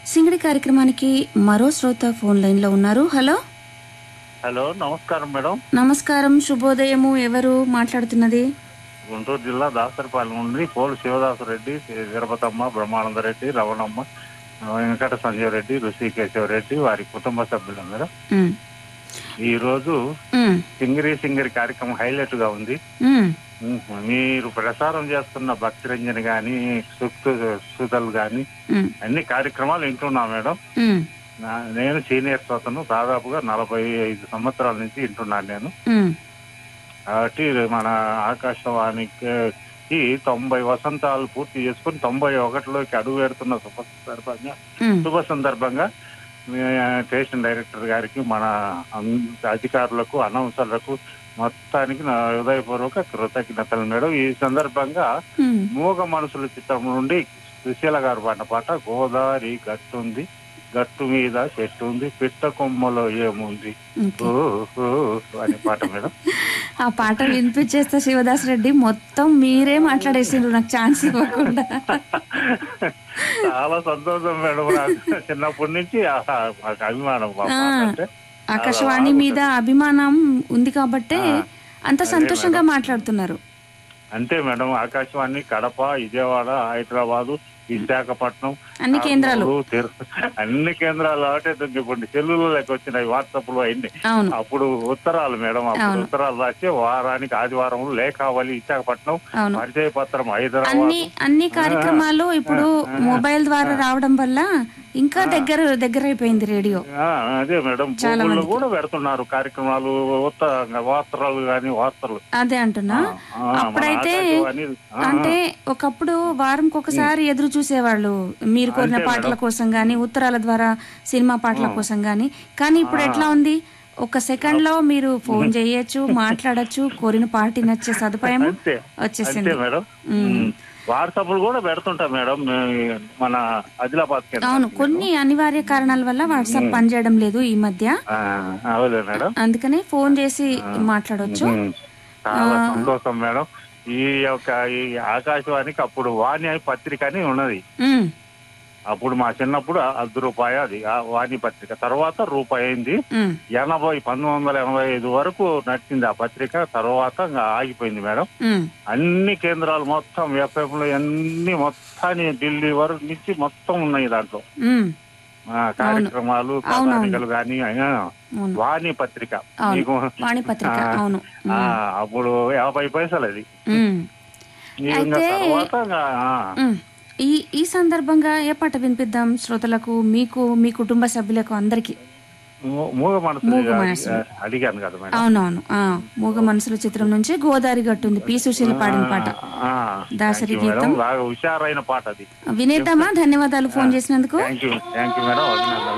సింగడి కార్యక్రమానికి మరో శ్రోత ఫోన్ లైన్ లో ఉన్నారు హలో హలో నమస్కారం మేడం నమస్కారం శుభోదయము ఎవరు మాట్లాడుతున్నది గుంటూరు జిల్లా దాసరిపాలెం నుండి పోలు శివదాసరెడ్డి తిరుపతమ్మ బ్రహ్మానందరెడ్డి రవణమ్మ వెంకట సంజయ్ రెడ్డి ఋషికేశవ రెడ్డి వారి కుటుంబ సభ్యులందరూ ఉమ్, ఈ రోజు ఉమ్, సింగరి సింగరి కార్యక్రమం హైలైట్ గా ఉంది ఉమ్, మీరు ప్రసారం చేస్తున్న భక్తి రంజన్ గాని సుక్తు సుతలు గాని ఉమ్, అన్ని కార్యక్రమాలు వింటున్నా మేడం ఉమ్, నా- నేను సీనియర్ శ్రోతను దాదాపుగా నలభై ఐదు సంవత్సరాల నుంచి వింటున్నాను నేను ఉమ్, కాబట్టి మన ఆకాశవాణికి తొంభై వసంతాలు పూర్తి చేసుకుని తొంభై ఒకటిలోకి అడుగు పెడుతున్న శుభ సందర్భంగా ఉమ్. శుభ సందర్భంగా మీ స్టేషన్ డైరెక్టర్ గారికి మన అన్- అధికారులకు అనౌన్సర్లకు మొత్తానికి నా హృదయపూర్వక కృతజ్ఞతలు మేడం ఈ సందర్భంగా ఉమ్. మూగ మనసుల చిత్రం నుండి సుశీల గారు పాడిన పాట గోదావరి గట్టుంది గట్టు మీద చెట్టు ఉంది పిట్ట కొమ్మలో ఏముంది ఓకే. ఓ ఓ అనే పాట మేడం ఆ పాట వినిపించేస్తా శివదాస్ రెడ్డి మొత్తం మీరే మాట్లాడేసిండ్రు నాకు ఛాన్స్ ఇవ్వకుండా చాలా సంతోషం మేడం నాకు చిన్నప్పటి నుంచి ఆ- మాకు అభిమానం మా ఆ. పాట అంటే ఆకాశవాణి మీద అభిమానం ఉంది కాబట్టే అంత సంతోషంగా మాట్లాడుతున్నారు అంతే మేడం ఆకాశవాణి కడప విజయవాడ హైదరాబాదు విశాఖపట్నం అన్ని కేంద్రాలు కర్నూలు, తిరు- అన్ని కేంద్రాలు అంటే ఇప్పుడు సెల్లులో లెక్క వచ్చినాయి వాట్సాప్ లో అన్ని అవును అప్పుడు ఉత్తరాలు మేడం అప్పుడు అవును. ఉత్తరాలు రాసి వారానికి ఆదివారం లేఖావళి విశాఖపట్నం అవును పరిచయ పత్రం హైదరాబాద్ అన్ని అన్ని కార్యక్రమాలు ఇప్పుడు మొబైల్ ద్వారా రావడం వల్ల ఇంకా దగ్గర దగ్గర అయిపోయింది రేడియో ఆ, అదే మేడం చాలా గూగుల్లో మందికి. కూడా పెడుతున్నారు కార్యక్రమాలు ఉత్త వార్తలు గాని వార్తలు అదే అంటున్నా ఆ, మన అప్పుడైతే ఆకాశవాణి, ఆ, అంటే ఒకప్పుడు వారంకి ఒకసారి ఎదురు చూసేవాళ్ళు మీరు కోరిన అంతే పాటల కోసం గానీ ఉత్తరాల ద్వారా సినిమా పాటల కోసం గానీ కానీ ఇప్పుడు ఎట్లా ఉంది ఒక సెకండ్ లో మీరు ఫోన్ చేయొచ్చు మాట్లాడొచ్చు కోరిన పార్టీ నచ్చే సదుపాయం అంతే వచ్చేసింది అంతే మేడం వాట్సాప్లు కూడా పెడుతుంటా మేడం మే- మన ఆదిలాబాద్ కేంద్రం. అవును కొన్ని అనివార్య కారణాల వల్ల వాట్సాప్ పనిచేయడం లేదు ఈ మధ్య ఆ, అవులే మేడం అందుకనే ఫోన్ చేసి మాట్లాడొచ్చు ఉమ్, చాలా సంతోషం మేడం ఈ యొక్క ఈ ఆకాశవాణికి అప్పుడు వాణి అనే పత్రిక అని ఉన్నది ఉమ్, అప్పుడు మా చిన్నప్పుడు అర్ధ రూపాయి అది ఆ వాణి పత్రిక తర్వాత రూపాయి అయింది ఉమ్, ఎనభై పంతొమ్మిది వందల ఎనభై ఐదు వరకు నడిచింది ఆ పత్రిక తర్వాత ఇంకా ఆగిపోయింది మేడం ఉమ్, అన్ని కేంద్రాలు మొత్తం ఎఫ్ఎం లో అన్ని మొత్తాన్ని ఢిల్లీ వరకు నుంచి మొత్తం ఉన్నాయి దాంట్లో ఉమ్, ఆ, కార్యక్రమాలు కథానికలు కానీ అవును వాణి పత్రిక అవును. మీకు వాణి పత్రిక ఆ, అవును ఆ, అప్పుడు యాభై పైసలు అది ఉమ్. ఇంకా అయితే- తర్వాత ఇంకా, ఆ, ఉమ్. ఈ ఈ సందర్భంగా ఏ పాట వినిపిద్దాం శ్రోతలకు మీకు మీ కుటుంబ సభ్యులకు అందరికి మూ- మూగ మనసు మూగ మనసు. అడిగాను కదా మేడం అవునవును ఆ మూగ మనసుల చిత్రం నుంచి గోదావరి గట్టుంది పి సుశీల పాడిన పాట ఆ, దాసరి thank you గీతం మేడం బాగా హుషారైన పాట అది వినేద్దామా ధన్యవాదాలు ఫోన్ చేసినందుకు thank you thank you madam